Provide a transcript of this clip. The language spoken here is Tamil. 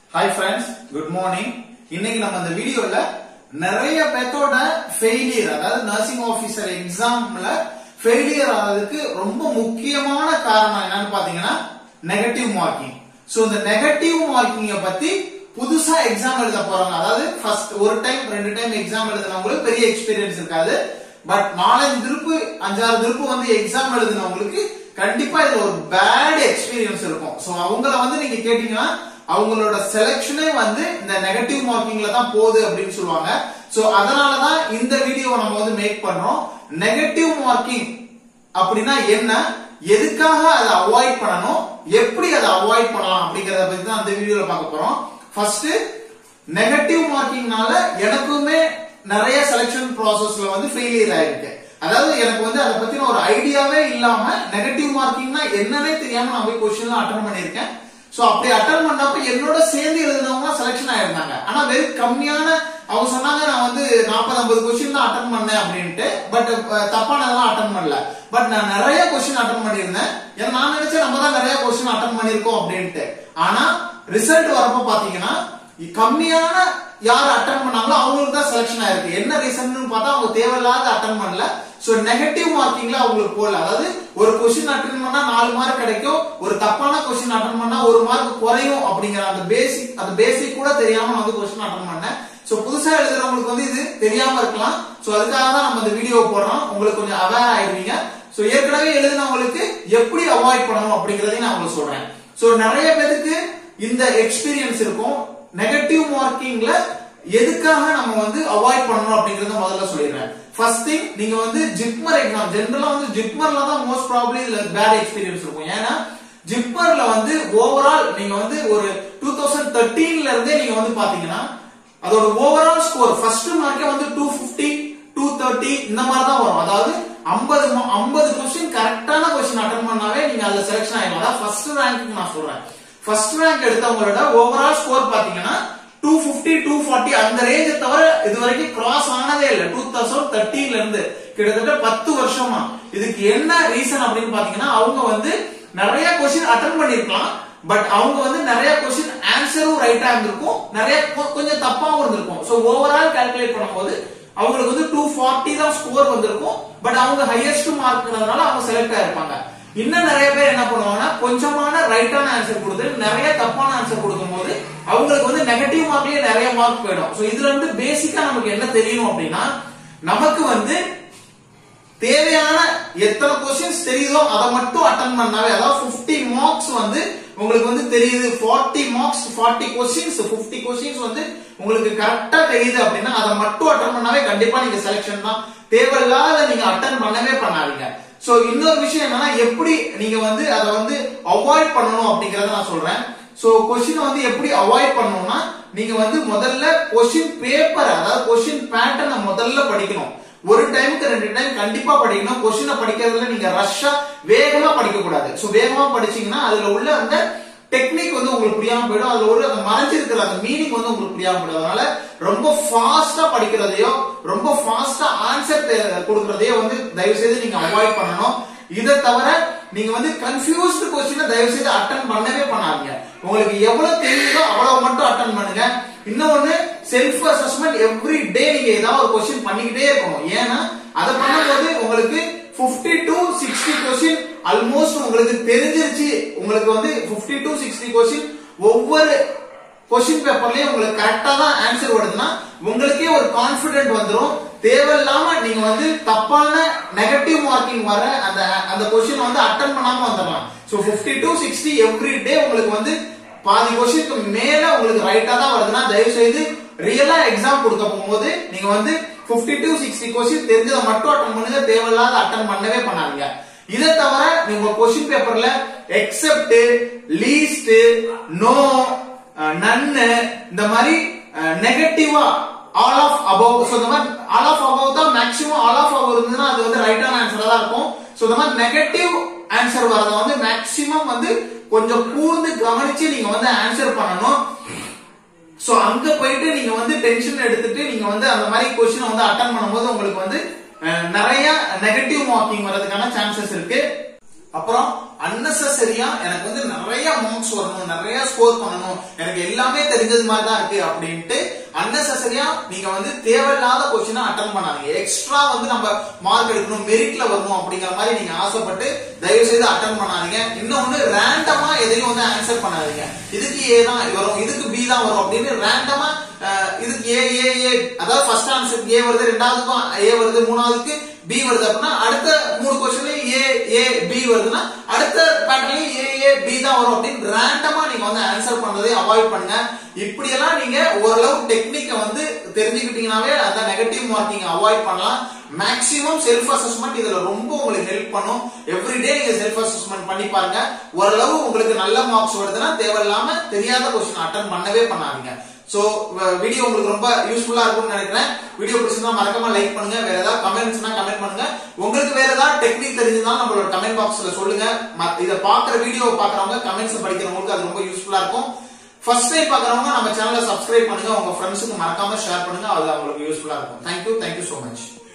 ஹாய் ஃப்ரெண்ட்ஸ் குட் மார்னிங் இன்னைக்கு நம்ம இந்த வீடியோல நிறைய பேத்தோட ஃபெயிலியர் அதாவது நர்சிங் ஆபீசர் எக்ஸாம்ல ஃபெயிலியர் ஆகிறதுக்கு ரொம்ப முக்கியமான காரணம் என்னன்னு பாத்தீங்கன்னா நெகட்டிவ் மார்க்கிங் சோ இந்த நெகட்டிவ் மார்க்கிங்க பத்தி புதுசா எக்ஸாம் எழுத போறாங்க அதாவது ஃபர்ஸ்ட் ஒரு டைம் ரெண்டு டைம் எக்ஸாம் எழுதுனவங்களுக்கு பெரிய எக்ஸ்பீரியன்ஸ் இருக்காது பட் நாலஞ்சு திருப்பு அஞ்சாறு திருப்பு வந்து எக்ஸாம் எழுதுனவங்களுக்கு கண்டிப்பா இதுல ஒரு பேட் எக்ஸ்பீரியன்ஸ் இருக்கும் சோ அவங்கள வந்து நீங்க கேட்டீங்கன்னா அவங்களோட செலக்ஷனே வந்து இந்த நெகட்டிவ் மார்க்கிங்ல தான் போகுது அப்படின்னு சொல்லுவாங்க சோ அதனாலதான் இந்த வீடியோவை நம்ம வந்து மேக் பண்றோம் நெகட்டிவ் மார்க்கிங் அப்படின்னா என்ன எதுக்காக அதை அவாய்ட் பண்ணணும் எப்படி அதை அவாய்ட் பண்ணலாம் அப்படிங்கறத பத்தி தான் அந்த வீடியோல பார்க்க போறோம் ஃபர்ஸ்ட் நெகட்டிவ் மார்க்கிங்னால எனக்குமே நிறைய செலக்ஷன் ப்ராசஸ்ல வந்து ஃபெயிலியர் ஆயிருக்கு அதாவது எனக்கு வந்து அதை பத்தின ஒரு ஐடியாவே இல்லாம நெகட்டிவ் மார்க்கிங்னா என்னன்னே தெரியாம நான் போய் கொஸ்டின்லாம் அட்டன் பண்ணிருக்கேன் சோ அப்படி அட்டன் பண்ணப்ப என்னோட சேர்ந்து எழுதினவங்க செலக்ஷன் ஆயிருந்தாங்க ஆனா வெறும் கம்மியான அவங்க சொன்னாங்க நான் வந்து நாற்பது ஐம்பது கொஸ்டின் தான் அட்டன் பண்ணேன் அப்படின்ட்டு பட் தப்பானதெல்லாம் அட்டன் பண்ணல பட் நான் நிறைய கொஸ்டின் அட்டன் பண்ணியிருந்தேன் ஏன்னா நான் நினைச்சேன் நம்ம தான் நிறைய கொஸ்டின் அட்டன் பண்ணிருக்கோம் அப்படின்ட்டு ஆனா ரிசல்ட் வரப்ப பாத்தீங்கன்னா கம்மியான யார் அட்டன் பண்ணாங்களோ அவங்களுக்கு தான் செலக்ஷன் ஆயிருக்கு என்ன ரீசன் பார்த்தா அவங்க தேவையில்லாத அட்டன் பண்ணல சோ நெகட்டிவ் மார்க்கிங்ல அவங்களுக்கு போடல அதாவது ஒரு கொஸ்டின் அட்டன் பண்ணா நாலு மார்க் கிடைக்கும் ஒரு தப்பான கொஸ்டின் அட்டன் பண்ணா ஒரு மார்க் குறையும் அப்படிங்கிற அந்த பேசிக் அந்த பேசிக் கூட தெரியாம நான் வந்து கொஸ்டின் அட்டன் பண்ணேன் சோ புதுசா எழுதுறவங்களுக்கு வந்து இது தெரியாம இருக்கலாம் சோ அதுக்காக தான் நம்ம இந்த வீடியோ போடுறோம் உங்களுக்கு கொஞ்சம் அவேர் ஆயிடுவீங்க சோ ஏற்கனவே எழுதினவங்களுக்கு எப்படி அவாய்ட் பண்ணணும் அப்படிங்கறதையும் நான் உங்களுக்கு சொல்றேன் சோ நிறைய பேருக்கு இந்த எக்ஸ்பீரியன்ஸ் இருக்கும் நெகட்டிவ் மார்க்கிங்ல எதுக்காக நம்ம வந்து அவாய்ட் பண்ணணும் அப்படிங்கறத முதல்ல சொல்லிடுறேன் ஃபர்ஸ்ட் திங் நீங்க வந்து ஜிப்மர் எக்ஸாம் ஜென்ரலா வந்து ஜிப்மர்ல தான் மோஸ்ட் ப்ராப்ளி இதுல பேட் எக்ஸ்பீரியன்ஸ் இருக்கும் ஏன்னா ஜிப்மர்ல வந்து ஓவரால் நீங்க வந்து ஒரு டூ தௌசண்ட் தேர்ட்டீன்ல இருந்தே நீங்க வந்து பாத்தீங்கன்னா அதோட ஓவரால் ஸ்கோர் ஃபர்ஸ்ட் மார்க்கே வந்து டூ பிப்டி டூ தேர்ட்டி இந்த மாதிரி தான் வரும் அதாவது ஐம்பது ஐம்பது கொஸ்டின் கரெக்டான கொஸ்டின் அட்டன் பண்ணாவே நீங்க அதுல செலக்ஷன் ஆயிடும் அதான் ஃபர்ஸ்ட் ரேங்க் நான் சொல்றேன் ஃபர்ஸ்ட் ரேங்க் எடுத்தவங்களோட ஓவரால் ஸ்கோர் பாத்தீங்கன்னா டூ பிப்டி டூ ஃபார்ட்டி அந்த ரேஞ்சை தவிர இது வரைக்கும் கிராஸ் ஆனதே இல்லை டூ தௌசண்ட் தேர்ட்டில இருந்து கிட்டத்தட்ட பத்து வருஷமா இதுக்கு என்ன ரீசன் அப்படின்னு பாத்தீங்கன்னா அவங்க வந்து நிறைய கொஸ்டின் அட்டன் பண்ணிருக்கலாம் பட் அவங்க வந்து நிறைய கொஸ்டின் ஆன்சரும் ரைட்டா இருந்திருக்கும் நிறைய கொஞ்சம் தப்பாவும் இருந்திருக்கும் சோ ஓவரால் கால்குலேட் பண்ணும்போது அவங்களுக்கு வந்து டூ ஃபார்ட்டி தான் ஸ்கோர் வந்திருக்கும் பட் அவங்க ஹையஸ்ட் மார்க்னால அவங்க செலக்ட் ஆயிருப்பாங்க இன்னும் நிறைய பேர் என்ன பண்ணுவாங்கன்னா கொஞ்சமான ரைட்டான ஆன்சர் கொடுத்து நிறைய தப்பான ஆன்சர் கொடுக்கும் போது அவங்களுக்கு வந்து நெகட்டிவ் மார்க்லயே நிறைய மார்க் போயிடும் சோ இதுல இருந்து பேசிக்கா நமக்கு என்ன தெரியணும் அப்படின்னா நமக்கு வந்து தேவையான எத்தனை கொஸ்டின்ஸ் தெரியுதோ அதை மட்டும் அட்டன் பண்ணாவே அதாவது பிப்டி மார்க்ஸ் வந்து உங்களுக்கு வந்து தெரியுது forty marks forty questions fifty questions வந்து உங்களுக்கு கரெக்டா தெரியுது அப்படின்னா அதை மட்டும் அட்டன் பண்ணாவே கண்டிப்பா நீங்க செலக்ஷன் தான் தேவையில்லாத நீங்க அட்டன் பண்ணவே பண்ணாதீங்க சோ இன்னொரு விஷயம் என்னன்னா எப்படி நீங்க வந்து அதை வந்து அவாய்ட் பண்ணணும் அப்படிங்கறத நான் சொல்றேன் சோ கொஸ்டின் வந்து எப்படி அவாய்ட் பண்ணணும்னா நீங்க வந்து முதல்ல கொஸ்டின் பேப்பர் அதாவது கொஸ்டின் பேட்டர்னை முதல்ல படிக்கணும் ஒரு டைமுக்கு ரெண்டு டைம் கண்டிப்பா படிக்கணும் கொஸ்டினை படிக்கிறதுல நீங்க ரஷ்ஷா வேகமா படிக்க கூடாது சோ வேகமா படிச்சீங்கன்னா அதுல உள்ள அந்த டெக்னிக் வந்து உங்களுக்கு புரியாம போயிடும் அதுல ஒரு அந்த மறைஞ்சிருக்கிற அந்த மீனிங் வந்து உங்களுக்கு புரியாம போயிடும் அதனால ரொம்ப ஃபாஸ்டா படிக்கிறதையோ ரொம்ப ஃபாஸ்டா ஆன்சர் கொடுக்கறதையோ வந்து தயவு செய்து நீங்க அவாய்ட் பண்ணணும் இதை தவிர நீங்க வந்து கன்ஃபியூஸ்டு கொஸ்டினை தயவு செய்து அட்டன் பண்ணவே பண்ணாதீங்க உங்களுக்கு எவ்வளவு தெரியுதோ அவ்வளவு மட்டும் அட்டன் பண்ணுங்க இன்னொன்னு செல்ஃப் அசஸ்மெண்ட் எவ்ரி டே நீங்க ஏதாவது ஒரு கொஸ்டின் பண்ணிக்கிட்டே இருக்கணும் ஏன்னா அதை பண்ணும்போது உங்களுக்கு fifty to sixty question almost உங்களுக்கு தெரிஞ்சிருச்சு உங்களுக்கு வந்து பிப்டி டு சிக்ஸ்டி கொஸ்டின் ஒவ்வொரு கொஸ்டின் பேப்பர்லயும் உங்களுக்கு கரெக்டா தான் ஆன்சர் வருதுன்னா உங்களுக்கே ஒரு கான்பிடென்ட் வந்துடும் தேவையில்லாம நீங்க வந்து தப்பான நெகட்டிவ் மார்க்கிங் வர அந்த அந்த கொஸ்டின் வந்து அட்டன் பண்ணாம வந்துடலாம் so fifty to sixty every day உங்களுக்கு வந்து பாதி கொஸ்டினுக்கு மேல உங்களுக்கு ரைட்டா தான் வருதுன்னா தயவு செய்து ரியலா எக்ஸாம் கொடுக்க போகும்போது நீங்க வந்து பிப்டி டு சிக்ஸ்டி கொஸ்டின் தெரிஞ்சதை மட்டும் அட்டன் பண்ணுங்க தேவையில்லாத அட்டன் பண்ணவே பண்ணாதீங்க இதை தவிர நீங்க கொஸ்டின் பேப்பர்ல எக்ஸப்ட் லீஸ்ட் நோ நன்னு இந்த மாதிரி நெகட்டிவா ஆல் ஆஃப் அபவ் சோ இந்த மாதிரி ஆல் ஆஃப் அபவ் தான் மேக்ஸிமம் ஆல் ஆஃப் அபவ் இருந்ததுன்னா அது வந்து ரைட்டான ஆன்சரா தான் இருக்கும் சோ இந்த மாதிரி நெகட்டிவ் ஆன்சர் வரத வந்து மேக்ஸிமம் வந்து கொஞ்சம் கூர்ந்து கவனிச்சு நீங்க வந்து ஆன்சர் பண்ணணும் சோ அங்க போயிட்டு நீங்க வந்து டென்ஷன் எடுத்துட்டு நீங்க வந்து அந்த மாதிரி கொஸ்டின் வந்து அட்டன் பண்ணும்போது உங்களுக்கு வந்து நிறைய நெகட்டிவ் மார்க்கிங் வரதுக்கான சான்சஸ் இருக்கு அப்புறம் அன்னெசரியா எனக்கு வந்து நிறைய மார்க்ஸ் வரணும் நிறைய ஸ்கோர் பண்ணணும் எனக்கு எல்லாமே தெரிஞ்சது மாதிரி தான் இருக்கு அப்படின்ட்டு அன்னெசரியா நீங்க வந்து தேவையில்லாத கொஸ்டினை அட்டன் பண்ணாதீங்க எக்ஸ்ட்ரா வந்து நம்ம மார்க் எடுக்கணும் மெரிட்ல வரணும் அப்படிங்கிற மாதிரி நீங்க ஆசைப்பட்டு தயவு செய்து அட்டன் பண்ணாதீங்க இன்னொன்னு ரேண்டமா எதையும் வந்து ஆன்சர் பண்ணாதீங்க இதுக்கு ஏ தான் வரும் இதுக்கு பி தான் வரும் அப்படின்னு ரேண்டமா இதுக்கு ஏ ஏ ஏ அதாவது ஃபர்ஸ்ட் ஆன்சர் ஏ வருது ரெண்டாவதுக்கும் ஏ வருது மூணாவதுக்கு பி வருது அப்படின்னா அடுத்த மூணு கொஸ்டின்லயும் ஏ ஏ பி வருதுன்னா அடுத்த பேட்டர்லயும் ஏ ஏ பி தான் வரும் அப்படின்னு ரேண்டமா நீங்க வந்து ஆன்சர் பண்றதை அவாய்ட் பண்ணுங்க இப்படி எல்லாம் நீங்க ஓரளவு டெக்னிக்கை வந்து தெரிஞ்சுக்கிட்டீங்கன்னாவே அந்த நெகட்டிவ் மார்க்கிங் அவாய்ட் பண்ணலாம் மேக்ஸிமம் செல்ஃப் அசஸ்மெண்ட் இதுல ரொம்ப உங்களுக்கு ஹெல்ப் பண்ணும் எவ்ரிடே நீங்க செல்ஃப் அசஸ்மெண்ட் பண்ணி பாருங்க ஓரளவு உங்களுக்கு நல்ல மார்க்ஸ் வருதுன்னா தேவையில்லாம தெரியாத கொஸ்டின் அட்டன் பண்ணவே பண்ணாதீங்க சோ வீடியோ உங்களுக்கு ரொம்ப யூஸ்ஃபுல்லா இருக்கும்னு நினைக்கிறேன் வீடியோ பிடிச்சிருந்தா மறக்காம லைக் பண்ணுங்க வேற ஏதாவது கமெண்ட்ஸ்னா கமெண்ட் பண்ணுங்க உங்களுக்கு வேற ஏதாவது டெக்னிக் தெரிஞ்சதுனாலும் நம்மளோட கமெண்ட் பாக்ஸ்ல சொல்லுங்க மத்த- இத பாக்குற வீடியோ பாக்குறவங்க கமெண்ட்ஸ் படிக்கிறவங்களுக்கு அது ரொம்ப யூஸ்ஃபுல்லா இருக்கும் ஃபர்ஸ்ட் டைம் பாக்குறவங்க நம்ம சேனலை சப்ஸ்கிரைப் பண்ணுங்க உங்க ஃப்ரெண்ட்ஸுக்கு மறக்காம ஷேர் பண்ணுங்க அது அவங்களுக்கு யூஸ்ஃபுல்லா இருக்கும் தேங்க்யூ தேங்க்யூ சோ மச்